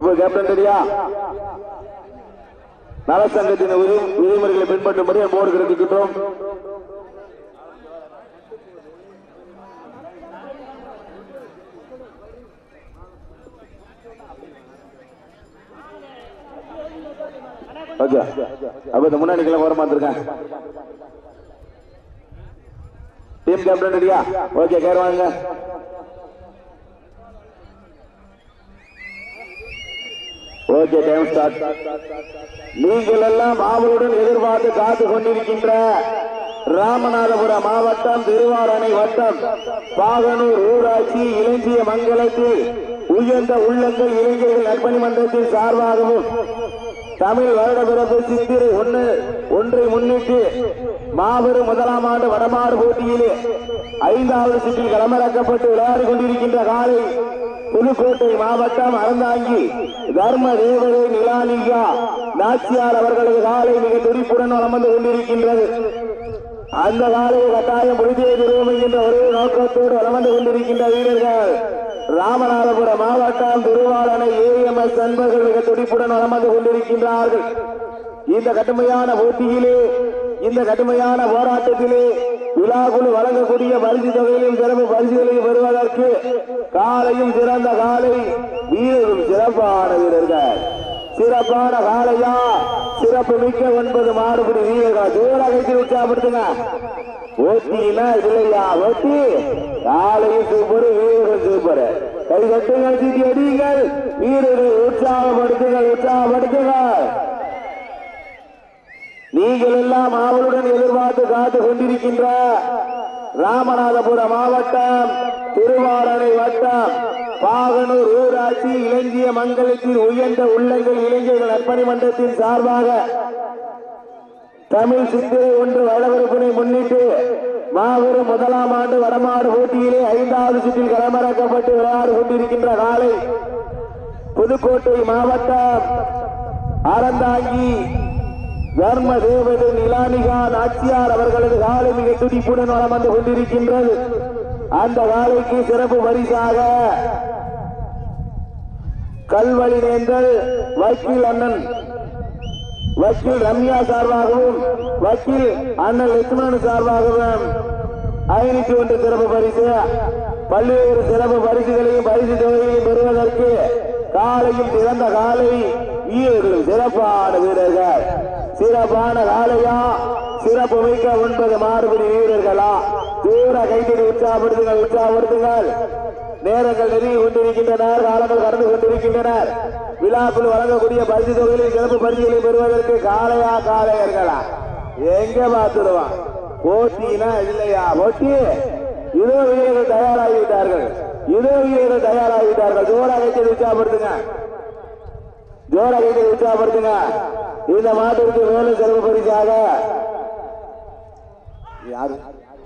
captain ரெடியா நலசங்கத்தின் விதி- விதிமுறைகளை பின்பற்றும்படி அன்போடு கிடைக்கின்றோம் ஓகே அப்ப இந்த முன்னாடி கிளம்ப வர மாத்திருக்கேன் டீம் கேப்டன் ரெடியா ஓகே கேர் வாங்க ஓகே டைம் ஸ்டார்ட் நீங்கள் எல்லாம் ஆவலுடன் எதிர்பார்த்து காத்து கொண்டிருக்கின்ற ராமநாதபுரம் மாவட்டம் திருவாரணை வட்டம் பாகனூர் ஊராட்சி இளஞ்சிய மங்கலத்தில் உயர்ந்த உள்ளங்கள் இளைஞர்கள் நற்பணி மன்றத்தின் சார்பாகவும் தமிழ் வருட பிறப்பு சித்திரை ஒன்று ஒன்றை முன்னிட்டு மாபெரும் முதலாம் ஆண்டு வடமாடு போட்டியிலே ஐந்தாவது சுற்றில் களமிறக்கப்பட்டு விளையாடி கொண்டிருக்கின்ற காலை புதுக்கோட்டை மாவட்டம் அறந்தாங்கி தர்ம தேவதை நிலாலிகா நாச்சியார் அவர்களது காலை மிக துடிப்புடன் வளம் வந்து கொண்டிருக்கின்றது அந்த காலையை கட்டாயம் முடிதே திருவோம் என்கின்ற ஒரே நோக்கத்தோடு வளம் வந்து கொண்டிருக்கின்ற வீரர்கள் ராமநாதபுரம் மாவட்டம் திருவாளனை ஏஎம்எஸ் நண்பர்கள் மிக துடிப்புடன் வளம் வந்து கொண்டிருக்கின்றார்கள் இந்த கடுமையான போட்டியிலே இந்த கடுமையான போராட்டத்திலே விழாக்குழு வழங்கக்கூடிய பரிசு தொகையிலும் சிறப்பு பரிசுகளையும் பெறுவதற்கு காலையும் சிறந்த காலை வீரரும் சிறப்பான வீரர்கள் சிறப்பான காலையா சிறப்பு மிக்க ஒன்பது மாறுபடி வீரர்கள் தூர கைத்து உற்சாகப்படுத்துங்க ஓட்டினா இல்லையா ஓட்டி காலையும் சூப்பர் வீரர்கள் சூப்பர் கை கட்டுங்கள் சீட்டி அடியுங்கள் வீரர்கள் உற்சாகப்படுத்துங்கள் உற்சாகப்படுத்துங்கள் நீங்கள் எல்லாம் ஆவலுடன் எதிர்பார்த்து காத்து கொண்டிருக்கின்ற ராமநாதபுரம் மாவட்டம் திருவாரணை வட்டம் பாகனூர் ஊராட்சி இளஞ்சிய மங்கலத்தின் உயர்ந்த உள்ளங்கள் இளைஞர்கள் நற்பணி மன்றத்தின் சார்பாக தமிழ் சித்திரை ஒன்று வளவரப்பினை முன்னிட்டு மாபெரும் முதலாம் ஆண்டு வடமாடு போட்டியிலே ஐந்தாவது சுற்றில் களமிறக்கப்பட்டு விளையாடி கொண்டிருக்கின்ற காலை புதுக்கோட்டை மாவட்டம் அறந்தாங்கி தர்ம தேவதை நிலானிகா நாச்சியார் அவர்களது காலை மிக துடிப்புடன் வளம் வந்து கொண்டிருக்கின்றது அந்த காலைக்கு சிறப்பு பரிசாக கல்வழி நேர்ந்தல் வக்கீல் அண்ணன் வக்கீல் ரம்யா சார்பாகவும் வக்கீல் அண்ணன் லட்சுமணன் சார்பாகவும் ஐநூத்தி ஒன்று சிறப்பு பரிசு பல்வேறு சிறப்பு பரிசுகளையும் பரிசு தொகையையும் பெறுவதற்கு காலையும் சிறந்த காலை வீரர்கள் சிறப்பான வீரர்கள் சிறப்பான காலையா சிறப்பு மிக்க ஒன்பது மாறுபடி வீரர்களா தூர கைத்தறி உற்சாகப்படுத்துங்கள் உற்சாகப்படுத்துங்கள் நேரங்கள் நெருங்கி கொண்டிருக்கின்றனர் காலங்கள் கடந்து கொண்டிருக்கின்றனர் விழாக்குள் வழங்கக்கூடிய பரிசு தொகையிலும் சிறப்பு பரிசுகளை பெறுவதற்கு காளையா காளையர்களா எங்க பார்த்துடுவான் போட்டினா இல்லையா போட்டி இதோ வீரர்கள் தயாராகிவிட்டார்கள் இதோ வீரர்கள் தயாராகிவிட்டார்கள் ஜோரா கைத்தறி உற்சாகப்படுத்துங்க ஜோரா கைத்தறி உற்சாகப்படுத்துங்க இந்த மாட்டிற்கு மேலும் சிறப்பு பரிசாக யாரு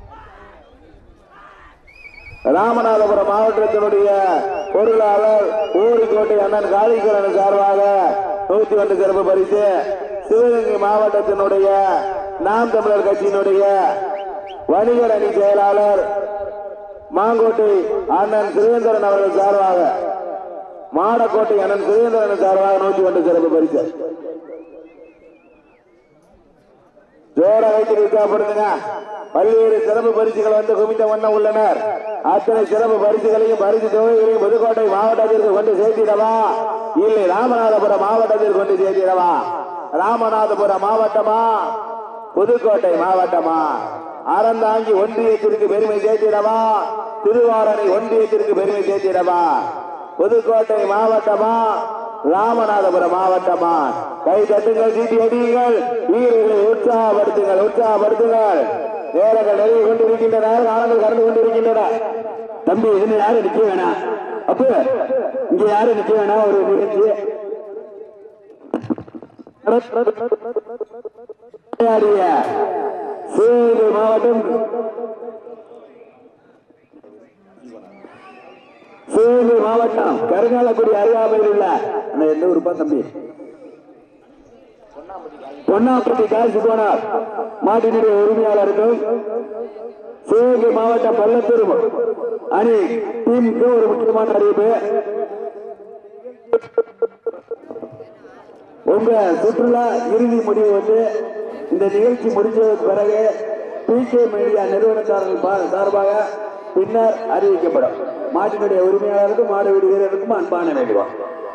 ராமநாதபுரம் மாவட்டத்தினுடைய பொருளாளர் ஊரிக்கோட்டை அண்ணன் காளீஸ்வரன் சார்பாக நூத்தி ஒன்று சிறப்பு பரிசு சிவகங்கை மாவட்டத்தினுடைய நாம் தமிழர் கட்சியினுடைய வணிகர் அணி செயலாளர் மாங்கோட்டை அண்ணன் சுரேந்திரன் அவர்கள் சார்பாக மாடக்கோட்டை அண்ணன் சுரேந்திரன் சார்பாக நூத்தி ஒன்று சிறப்பு பரிசு ஜோர வைத்து உற்சாகப்படுத்துங்க பல்வேறு சிறப்பு பரிசுகள் வந்து குவிந்த வண்ணம் உள்ளனர் அத்தனை சிறப்பு பரிசுகளையும் பரிசு தொகைகளையும் புதுக்கோட்டை மாவட்டத்திற்கு கொண்டு சேர்த்திடவா இல்லை ராமநாதபுரம் மாவட்டத்திற்கு கொண்டு சேர்த்திடவா ராமநாதபுரம் மாவட்டமா புதுக்கோட்டை மாவட்டமா அறந்தாங்கி ஒன்றியத்திற்கு பெருமை சேர்த்திடவா திருவாரணை ஒன்றியத்திற்கு பெருமை சேர்த்திடவா புதுக்கோட்டை மாவட்டமா ராமநாதபுரம் மாவட்டமா கை தட்டுங்கள் சீட்டி அடியுங்கள் வீரர்களை உற்சாகப்படுத்துங்கள் உற்சாகப்படுத்துங்கள் நேரங்கள் நிறைய கொண்டிருக்கின்றன காலங்கள் கடந்து கொண்டிருக்கின்றன தம்பி இதுல யாரும் நிக்க வேணாம் அப்ப இங்க யாரும் நிக்க வேணாம் ஒரு நிகழ்ச்சி விளையாடிய சிவகங்கை மாவட்டம் சிவகங்கை மாவட்டம் கருங்காலக்குடி அருகாமையில் உள்ள அந்த எந்த ஊருப்பா தம்பி பொன்னாப்பட்டி காசு போனார் மாட்டினுடைய உரிமையாளருக்கும் சிவகங்கை மாவட்டம் பள்ளத்தூர் அணி டீமுக்கு ஒரு முக்கியமான அறிவிப்பு உங்க சுற்றுலா இறுதி முடிவு வந்து இந்த நிகழ்ச்சி முடிஞ்சதுக்கு பிறகு பிகே மீடியா நிறுவனத்தார்கள் பா- சார்பாக பின்னர் அறிவிக்கப்படும் மாட்டினுடைய உரிமையாளருக்கும் மாடு வீடு வீரருக்கும் அன்பான வேண்டுவோம்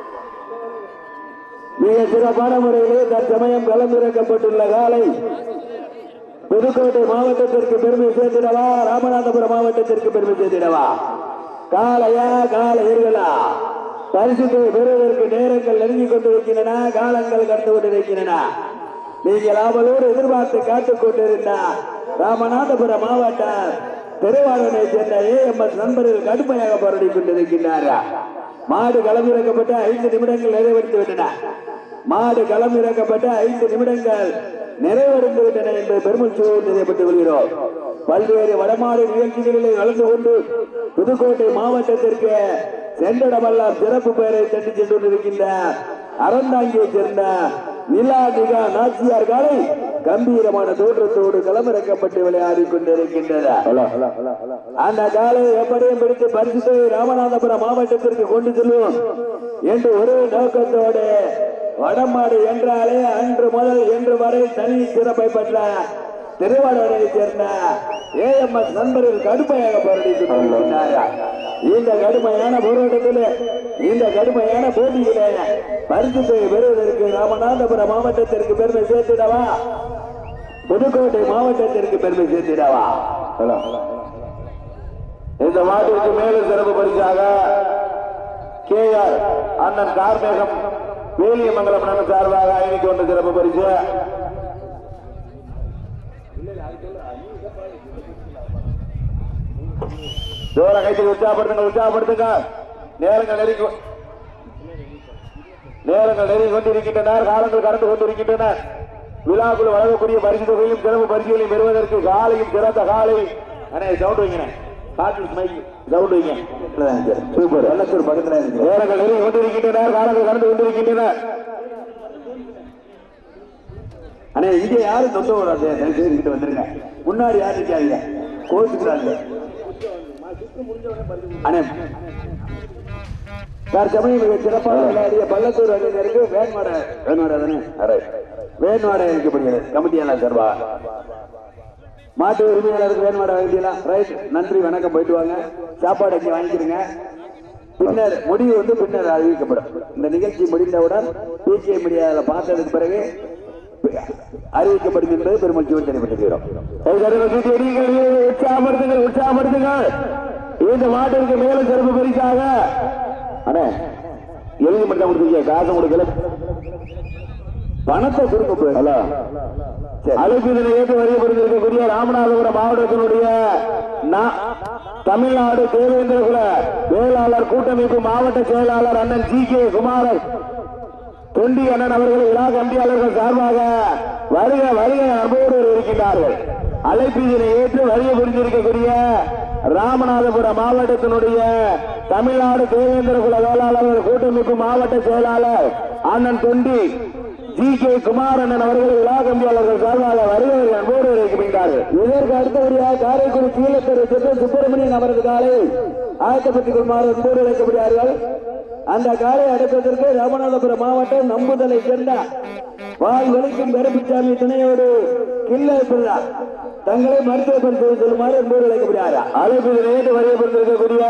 மிக சிறப்பான முறையிலே தற்சமயம் களமிறக்கப்பட்டுள்ள காலை புதுக்கோட்டை மாவட்டத்திற்கு பெருமை சேர்த்திடவா ராமநாதபுரம் மாவட்டத்திற்கு பெருமை சேர்த்திடவா காலையா காலையர்களா பரிசுத்தை பெறுவதற்கு நேரங்கள் நெருங்கிக் கொண்டிருக்கின்றன காலங்கள் கடந்து கொண்டிருக்கின்றன நீங்கள் அவளோடு எதிர்பார்த்து காத்துக் கொண்டிருந்த ராமநாதபுரம் மாவட்டம் திருவாரூரை சேர்ந்த ஏஎம்எஸ் நண்பர்கள் கடுமையாக போராடி கொண்டிருக்கின்றார்கள் மாடு களமிறக்கப்பட்ட ஐந்து நிமிடங்கள் நிறைவடைந்து விட்டன மாடு களமிறக்கப்பட்ட ஐந்து நிமிடங்கள் நிறைவடைந்து விட்டன என்பதை பெருமூச்சோடு தெரியப்பட்டு கொள்கிறோம் பல்வேறு வடமாடு நிகழ்ச்சிகளில் கலந்து கொண்டு புதுக்கோட்டை மாவட்டத்திற்கு சென்றடமெல்லாம் சிறப்பு பெயரை தட்டி சென்று கொண்டிருக்கின்ற அறந்தாங்கியை சேர்ந்த நிலா நிகா நாச்சியார் காலை கம்பீரமான தோற்றத்தோடு களமிறக்கப்பட்டு விளையாடி கொண்டிருக்கின்றன அந்த காலை எப்படியும் பிடித்து பரிசுத்தை ராமநாதபுரம் மாவட்டத்திற்கு கொண்டு செல்வோம் என்று ஒரு நோக்கத்தோடு வடமாடு என்றாலே அன்று முதல் இன்று வரை தனி சிறப்பை பெற்ற திருவாரூரை சேர்ந்த ஏஎம்எஸ் நண்பர்கள் கடுமையாக போராடிக் கொண்டிருக்கிறார்கள் இந்த கடுமையான போராட்டத்தில் இந்த கடுமையான போட்டியிலே பரிசுத்தை பெறுவதற்கு ராமநாதபுரம் மாவட்டத்திற்கு பெருமை சேர்த்திடவா புதுக்கோட்டை மாவட்டத்திற்கு பெருமை சேர்த்திடவா இந்த மாட்டிற்கு மேலும் சிறப்பு பரிசாக கே ஆர் அண்ணன் கார்மேகம் வேலியமங்கலம் அண்ணன் சார்பாக ஐநூத்தி ஒன்று சிறப்பு பரிசு ஜோர கைத்து உற்சாகப்படுத்துங்க உற்சாகப்படுத்துங்க நேரங்கள் நெருங்கி நேரங்கள் நெருங்கி கொண்டிருக்கின்றன காலங்கள் கடந்து கொண்டிருக்கின்றன விழாக்குள் வழங்கக்கூடிய பரிசு தொகையும் சிறப்பு பரிசுகளையும் பெறுவதற்கு காலையும் சிறந்த காலை அண்ணே சவுண்ட் வைங்க காற்று மைக் சவுண்ட் வைங்க சூப்பர் வெள்ளத்தூர் பக்கத்துல இருக்கு நேரங்கள் நெருங்கி கொண்டிருக்கின்றன காலங்கள் கடந்து கொண்டிருக்கின்றன அண்ணே இங்க யாரும் தொந்த விடாது தயவு செய்து இங்கிட்ட வந்துருங்க முன்னாடி யாரும் நிக்காதீங்க கோச்சுக்கிறாங்க அண்ணே தற்சமயம் மிக சிறப்பாக விளையாடிய பள்ளத்தூர் அணியினருக்கு வேன்மாட வேன்மாட தானே வேன்மாட இருக்கப்படுகிறது கமிட்டியெல்லாம் சார்பா மாட்டு உரிமையாளருக்கு வேன்மாட வாங்கிக்கலாம் ரைட் நன்றி வணக்கம் போயிட்டு வாங்க சாப்பாடு இங்கே வாங்கிக்கிறீங்க பின்னர் முடிவு வந்து பின்னர் அறிவிக்கப்படும் இந்த நிகழ்ச்சி முடிந்தவுடன் பிகே மீடியாவில் பார்த்ததுக்கு பிறகு அறிவிக்கப்படும் என்பது பெருமகிழ்ச்சியோடு தெரிவித்துக்கிறோம் உற்சாகப்படுத்துங்கள் உற்சாகப்படுத்துங்கள் இந்த மாட்டிற்கு மேலும் சிறப்பு பரிசாக அண்ணே எழுதி மட்டும் கொடுத்தீங்க காசு கொடுக்கல பணத்தை கொடுக்க போய் ஹலோ அழைப்பிதனை ஏற்று வரையப்படுத்திருக்கக்கூடிய ராமநாதபுரம் மாவட்டத்தினுடைய நா- தமிழ்நாடு தேவேந்திரகுல வேளாளர் கூட்டமைப்பு மாவட்ட செயலாளர் அண்ணன் ஜி கே குமாரன் தொண்டி அண்ணன் அவர்கள் விழா கம்பியாளர்கள் சார்பாக வருக வருக அன்போடு இருக்கின்றார்கள் அழைப்பிதனை ஏற்று வருகை புரிந்திருக்கக்கூடிய ராமநாதபுரம் மாவட்டத்தினுடைய தமிழ்நாடு தேவேந்திரகுல வேளாளர்கள் கூட்டமைப்பு மாவட்ட செயலாளர் அண்ணன் தொண்டி ஜி கே குமாரண்ணன் அவர்கள் விழா கம்பியாளர்கள் சார்பாக வருகிறவர்கள் அன்போடு இருக்கின்றார்கள் இதற்கு அடுத்தபடியாக காரைக்குடி கீழத்தெரு சித்த சுப்பிரமணியன் அவரது காலை ஆயத்தப்பட்டுக் கொள்ளுமாறு அன்போடு அழைக்கப்படுகிறார்கள் அந்த காலை அடைப்பதற்கு ராமநாதபுரம் மாவட்டம் நம்புதலை சேர்ந்த வாய் வலிக்கும் பெருப்பிச்சாமி துணையோடு கிள்ளை பிள்ளா தங்களை மருத்துவ பரிசோதனை சொல்லுமாறு அன்போடு அழைக்கப்படுகிறார்கள் அழைப்பில் நேற்று வரையப்பட்டிருக்கக்கூடிய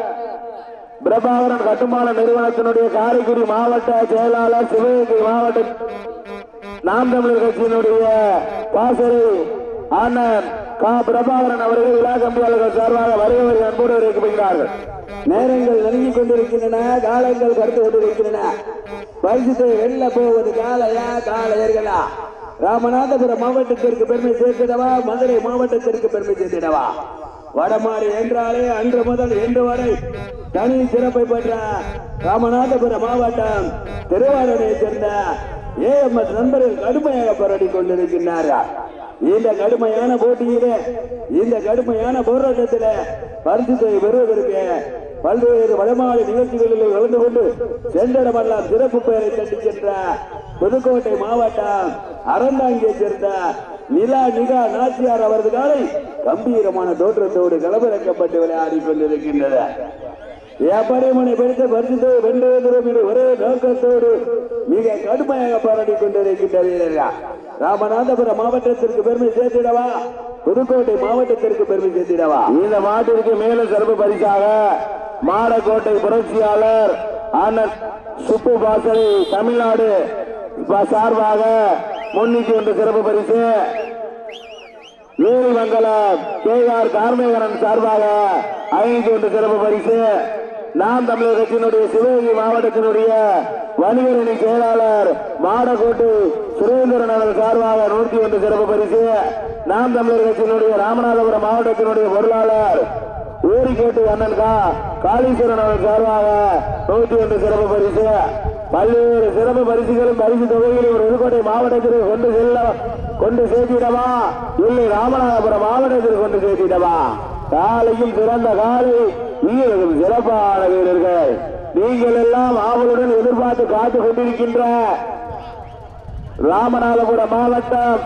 பிரபாகரன் கட்டுமான நிறுவனத்தினுடைய காரைக்குடி மாவட்ட செயலாளர் சிவகங்கை மாவட்ட நாம் தமிழர் கட்சியினுடைய பாசறை அண்ணன் கா பிரபாகரன் அவர்கள் விழா கம்பியாளர்கள் சார்பாக வருகை அன்போடு வைக்கப்படுகிறார்கள் நேரங்கள் நெருங்கிக் கொண்டிருக்கின்றன காலங்கள் கடந்து கொண்டிருக்கின்றன பரிசுத்தை வெல்ல போவது காலையா காலையர்களா ராமநாதபுரம் மாவட்டத்திற்கு பெருமை சேர்த்திடவா மதுரை மாவட்டத்திற்கு பெருமை சேர்த்திடவா வடமாறு என்றாலே அன்று முதல் இன்று வரை தனி சிறப்பை பெற்ற ராமநாதபுரம் மாவட்டம் திருவாரூரை சேர்ந்த ஏஎம்எஸ் நண்பர்கள் கடுமையாக போராடி கொண்டிருக்கின்றார்கள் இந்த கடுமையான போட்டியிலே இந்த கடுமையான போராட்டத்திலே பரிசுத்தை பெறுவதற்கு பல்வேறு வடமாடு நிகழ்ச்சிகளில் கலந்து கொண்டு சென்றடமெல்லாம் சிறப்பு பெயரை தட்டி சென்ற புதுக்கோட்டை மாவட்டம் அறந்தாங்கியை சேர்ந்த நிலா நிகா நாச்சியார் அவரது காலை கம்பீரமான தோற்றத்தோடு களமிறக்கப்பட்டு விளையாடி கொண்டிருக்கின்றனர் எபரிமனை பிடித்த பரிசுத்தை வென்றுவதும் இது ஒரே நோக்கத்தோடு மிக கடுமையாக போராடி கொண்டிருக்கின்ற வீரர்கள் ராமநாதபுரம் மாவட்டத்திற்கு பெருமை சேர்த்திடவா புதுக்கோட்டை மாவட்டத்திற்கு பெருமை சேர்த்திடவா இந்த மாட்டிற்கு மேலும் சிறப்பு பரிசாக மாடக்கோட்டை புரட்சியாளர் ஆனந்த் சுப்பு பாசறை தமிழ்நாடு ப- சார்பாக முன்னூத்தி ஒன்று சிறப்பு பரிசு வேலிமங்கலம் கே ஆர் கார்மேகரன் சார்பாக ஐநூத்தி ஒன்று சிறப்பு பரிசு நாம் தமிழர் கட்சியினுடைய சிவகங்கை மாவட்டத்தினுடைய வணிகரணி செயலாளர் மாடக்கோட்டை சுரேந்திரன் அவர்கள் சார்பாக நூற்றி ஒன்று சிறப்பு பரிசு நாம் தமிழர் கட்சியினுடைய ராமநாதபுரம் மாவட்டத்தினுடைய பொருளாளர் ஊரிக்கோட்டை அண்ணன் கா காளீஸ்வரன் அவர்கள் சார்பாக நூற்றி ஒன்று சிறப்பு பரிசு பல்வேறு சிறப்பு பரிசுகளும் பரிசு தொகைகளையும் ஒரு புதுக்கோட்டை மாவட்டத்திற்கு கொண்டு செல்ல கொண்டு சேர்த்திடவா இல்லை ராமநாதபுரம் மாவட்டத்திற்கு கொண்டு சேர்த்திடவா காலையும் சிறந்த காலை வீரர்கள் சிறப்பான வீரர்கள் நீங்கள் எல்லாம் ஆவலுடன் எதிர்பார்த்து காத்துக் கொண்டிருக்கின்ற ராமநாதபுரம் மாவட்டம்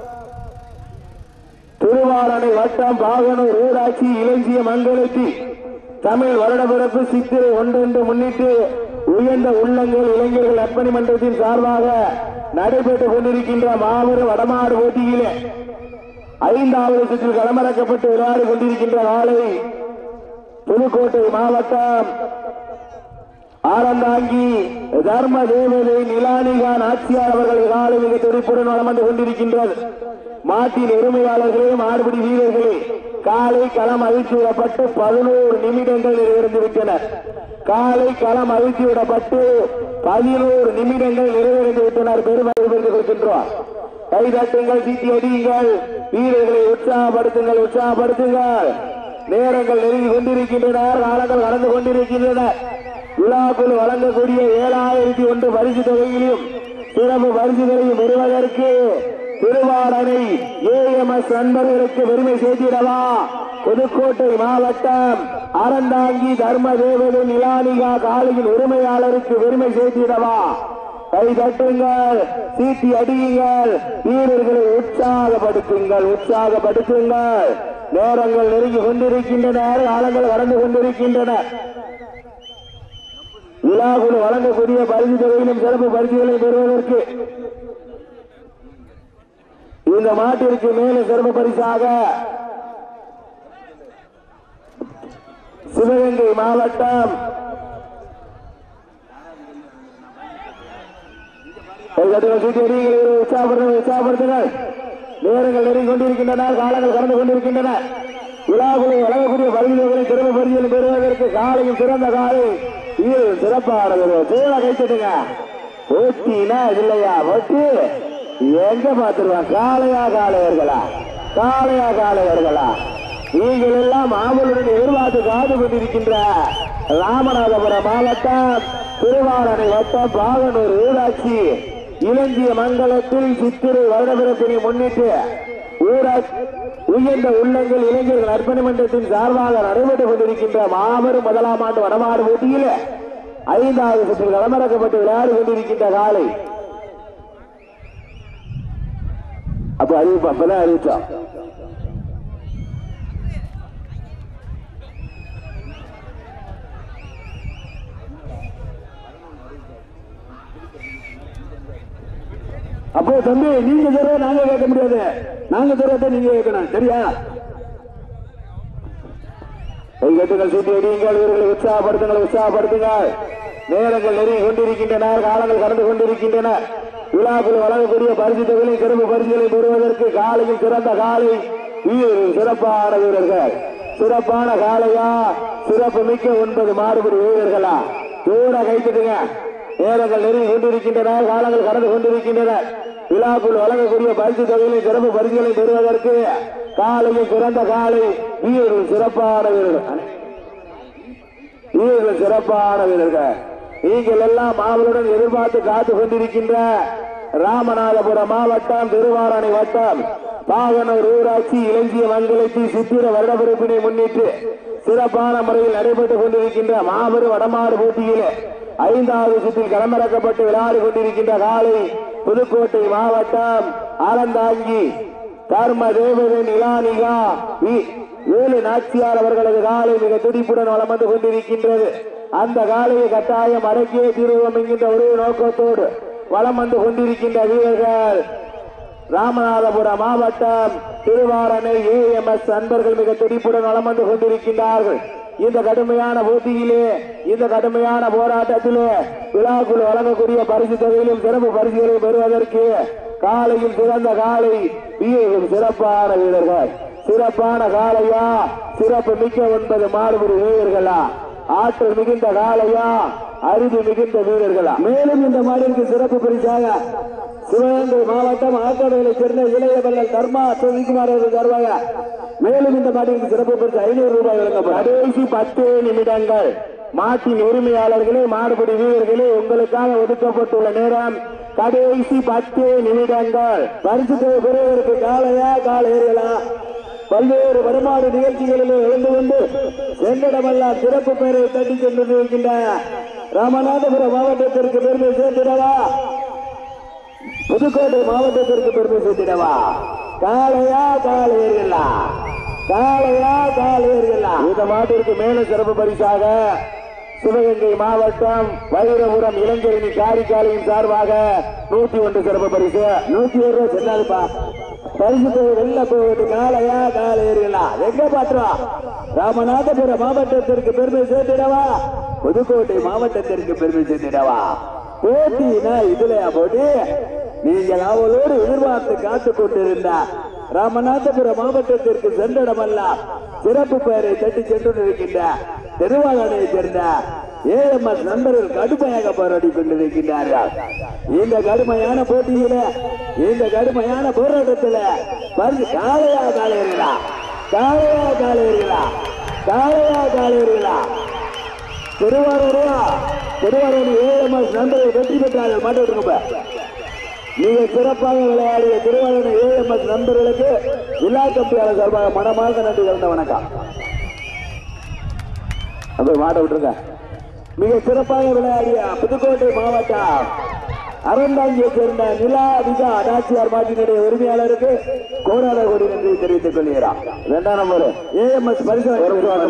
திருவாரணை வட்டம் பாகனூர் ஊராட்சி இளஞ்சிய மங்கலத்தி தமிழ் வருடப்பிறப்பு சித்திரை ஒன்றென்று முன்னிட்டு உயர்ந்த உள்ளங்கள் இளைஞர்கள் நற்பணி மன்றத்தின் சார்பாக நடைபெற்றுக் கொண்டிருக்கின்ற மாபெரும் வடமாடு போட்டியிலே ஐந்தாவது சுற்றில் களமிறக்கப்பட்டு விளையாடி கொண்டிருக்கின்ற நாளை புதுக்கோட்டை மாவட்டம் ஆரந்தாங்கி தர்ம தேவதை நிலானிகா நாச்சியார் அவர்கள் காலை மிக துடிப்புடன் வளம் வந்து கொண்டிருக்கின்றது மாட்டின் உரிமையாளர்களே மாடுபிடி வீரர்களே காலை களம் அழித்து விடப்பட்டு பதினோரு நிமிடங்கள் நிறைவேறந்து விட்டன காலை களம் அழித்து விடப்பட்டு பதினோரு நிமிடங்கள் நிறைவேறந்து விட்டனர் பெருமை பெற்று கொடுக்கின்றோம் கைதட்டுங்கள் சீட்டி அடியுங்கள் வீரர்களை உற்சாகப்படுத்துங்கள் உற்சாகப்படுத்துங்கள் நேரங்கள் நெருங்கி கொண்டிருக்கின்றன காலங்கள் கடந்து கொண்டிருக்கின்றன விழாக்குள் வழங்கக்கூடிய ஏழாயிரத்தி ஒன்று பரிசு தொகையிலும் சிறப்பு பரிசுகளையும் பெறுவதற்கு திருவாரணை ஏஎம்எஸ் நண்பர்களுக்கு பெருமை சேர்த்திடவா புதுக்கோட்டை மாவட்டம் அறந்தாங்கி தர்ம தேவதை நிலானிகா காலையின் உரிமையாளருக்கு பெருமை சேர்த்திடவா கை தட்டுங்கள் சீட்டி அடியுங்கள் வீரர்களை உற்சாகப்படுத்துங்கள் உற்சாகப்படுத்துங்கள் நேரங்கள் நெருங்கி கொண்டிருக்கின்றன காலங்கள் கடந்து கொண்டிருக்கின்றன விழாக்குழு வழங்கக்கூடிய பரிசு தொகையிலும் சிறப்பு பரிசுகளை பெறுவதற்கு இந்த மாட்டிற்கு மேலே சிறப்பு பரிசாக சிவகங்கை மாவட்டம் கைதட்டுங்கள், சீட்டி அடியுங்கள், உற்சாகப்படுத்துங்கள் உற்சாகப்படுத்துங்கள் நேரங்கள் நெருங்கி கொண்டிருக்கின்றன காலங்கள் கடந்து கொண்டிருக்கின்றன விழாக்குழு வழங்கக்கூடிய பரிசுகளை சிறப்பு பரிசுகளை பெறுவதற்கு காலையும் சிறந்த காலை இது சிறப்பானது சீல கைத்தட்டுங்க போட்டினா இது இல்லையா போட்டி எங்க பார்த்துருவான் காளையா காளையர்களா காளையா காளையர்களா நீங்கள் எல்லாம் ஆவலுடன் எதிர்பார்த்து காது கொண்டிருக்கின்ற ராமநாதபுரம் மாவட்டம் திருவாரணை வட்டம் பாகனூர் ஊராட்சி இளஞ்சிய மங்கலத்தில் சித்திரை வருடப்பிறப்பினை முன்னிட்டு ஊராட்சி உயர்ந்த உள்ளங்கள் இளைஞர்கள் நற்பணி மன்றத்தின் சார்பாக நடைபெற்றுக் கொண்டிருக்கின்ற மாபெரும் முதலாம் ஆண்டு வடமாடு போட்டியில் ஐந்தாவது சுற்றில் களமிறக்கப்பட்டு விளையாடி கொண்டிருக்கின்ற காலை அப்ப அறிவிப்பு அப்பதான் அறிவிச்சோம் அப்போ தம்பி நீங்க சொல்ற நாங்க கேட்க முடியாது நாங்க சொல்றத நீங்க கேட்கணும் சரியா கைகட்டுங்கள் சீட்டி அடியுங்கள் இவர்களை உற்சாகப்படுத்துங்கள் உற்சாகப்படுத்துங்கள் நேரங்கள் நெருங்கி கொண்டிருக்கின்றன காலங்கள் கடந்து கொண்டிருக்கின்றன விழாக்கள் வழங்கக்கூடிய பரிசு தொகையை சிறப்பு பரிசுகளை பெறுவதற்கு காலையில் சிறந்த காலை வீரர்கள் சிறப்பான வீரர்கள் சிறப்பான காலையா சிறப்பு மிக்க ஒன்பது மாறுபடி வீரர்களா கூட கைத்துட்டுங்க நேரங்கள் நெருங்கி கொண்டிருக்கின்றன காலங்கள் கடந்து கொண்டிருக்கின்றன விழாக்குள் வழங்கக்கூடிய பரிசு தொகையிலே சிறப்பு பரிசுகளை பெறுவதற்கு காலையில் சிறந்த காலை வீரர்கள் சிறப்பான வீரர்கள் வீரர்கள் சிறப்பான வீரர்கள் நீங்கள் எல்லாம் ஆவலுடன் எதிர்பார்த்து காத்துக் கொண்டிருக்கின்ற ராமநாதபுரம் மாவட்டம் திருவாரணை வட்டம் பாகனூர் ஊராட்சி இளஞ்சிய மங்கலத்தி சித்திர வருடப்பிறப்பினை முன்னிட்டு சிறப்பான முறையில் நடைபெற்றுக் கொண்டிருக்கின்ற மாபெரும் வடமாடு போட்டியிலே ஐந்தாவது சுற்றில் களமிறக்கப்பட்டு விளையாடி கொண்டிருக்கின்ற காலை புதுக்கோட்டை மாவட்டம் ஆலந்தாங்கி கர்ம தேவதை நிலானிகா வி- ஏழு நாச்சியார் அவர்களது காலை மிக துடிப்புடன் வளம் வந்து கொண்டிருக்கின்றது அந்த காலையை கட்டாயம் அடக்கியே தீர்வோம் என்கின்ற ஒரே நோக்கத்தோடு வளம் வந்து கொண்டிருக்கின்ற வீரர்கள் ராமநாதபுரம் மாவட்டம் திருவாரணை ஏஎம்எஸ் அன்பர்கள் மிக துடிப்புடன் வளம் வந்து கொண்டிருக்கின்றார்கள் இந்த கடுமையான போட்டியிலே இந்த கடுமையான போராட்டத்திலே விழாக்குள் வழங்கக்கூடிய பரிசு தொகையிலும் சிறப்பு பரிசுகளை பெறுவதற்கு காலையில் சிறந்த காலை வீரர்கள் சிறப்பான வீரர்கள் சிறப்பான காலையா சிறப்பு மிக்க ஒன்பது மாடுபடி வீரர்களா ஆற்றல் மிகுந்த காலையா அறிவு மிகுந்த வீரர்களா மேலும் இந்த மாடிற்கு சிறப்பு பரிசாக சிவகங்கை மாவட்டம் ஆக்கடையை சேர்ந்த இளைய வல்லல் தர்மா சுவிக்குமார் அவர்கள் தருவாங்க மேலும் இந்த மாட்டிற்கு சிறப்பு பரிசு ஐநூறு ரூபாய் வழங்கப்படும் கடைசி பத்து நிமிடங்கள் மாட்டின் உரிமையாளர்களே மாடுபடி வீரர்களே உங்களுக்காக ஒதுக்கப்பட்டுள்ள நேரம் கடைசி பத்து நிமிடங்கள் பரிசு தொகை பெறுவதற்கு காலையா கால ஏறியலாம் பல்வேறு வருமான நிகழ்ச்சிகளிலே இழந்து கொண்டு சென்னிடமெல்லாம் சிறப்பு பெயரை தட்டி சென்று இருக்கின்ற ராமநாதபுரம் மாவட்டத்திற்கு பெருமை சேர்த்திடவா புதுக்கோட்டை மாவட்டத்திற்கு பெருமை சேர்த்திடவா காளையா காளையர்களா காளையா காளையர்களா இந்த மாட்டிற்கு மேலும் சிறப்பு பரிசாக சிவகங்கை மாவட்டம் வைரபுரம் இளைஞரணி காரிக்காலையின் சார்பாக நூத்தி ஒன்று சிறப்பு பரிசு நூத்தி ஒரு ரூபாய் செல்லாதுப்பா பரிசு தொகை வெளில போவது காளையா காளையர்களா எங்க பாட்டுறோம் ராமநாதபுரம் மாவட்டத்திற்கு பெருமை சேர்த்திடவா புதுக்கோட்டை மாவட்டத்திற்கு பெருமை சேர்த்திடவா போட்டினா இதுலயா போட்டி நீங்கள் அவளோடு எதிர்பார்த்து காத்து கொண்டிருந்த ராமநாதபுரம் மாவட்டத்திற்கு சென்றடமல்லாம் சிறப்பு பெயரை தட்டி சென்று இருக்கின்ற திருவாரணையை சேர்ந்த ஏஎம்எஸ் நண்பர்கள் கடுமையாக போராடி கொண்டிருக்கின்றார்கள் இந்த கடுமையான போட்டியில இந்த கடுமையான போராட்டத்தில் பரிசு காளையா காலையர்களா காளையா காலையர்களா காளையா காலையர்களா திருவாரூரா திருவாரூர் ஏஎம்எஸ் நண்பர்கள் வெற்றி பெற்றார்கள் மாட்டு விட்டுருங்க மிக சிறப்பாக விளையாடிய திருவாரூர் ஏஎம்எஸ் நண்பர்களுக்கு விழா கம்பியாளர் சார்பாக மனமார்ந்த நன்றி கலந்த வணக்கம் அப்ப மாட்ட விட்டுருங்க மிக சிறப்பாக விளையாடிய புதுக்கோட்டை மாவட்டம் அறந்தாங்கியை சேர்ந்த நிலா விசா அடாச்சியார் மாட்டினுடைய உரிமையாளருக்கு கோடாத கோடி நன்றி தெரிவித்துக் கொள்கிறார் இரண்டாம் நம்பர் ஏஎம்எஸ் பரிசு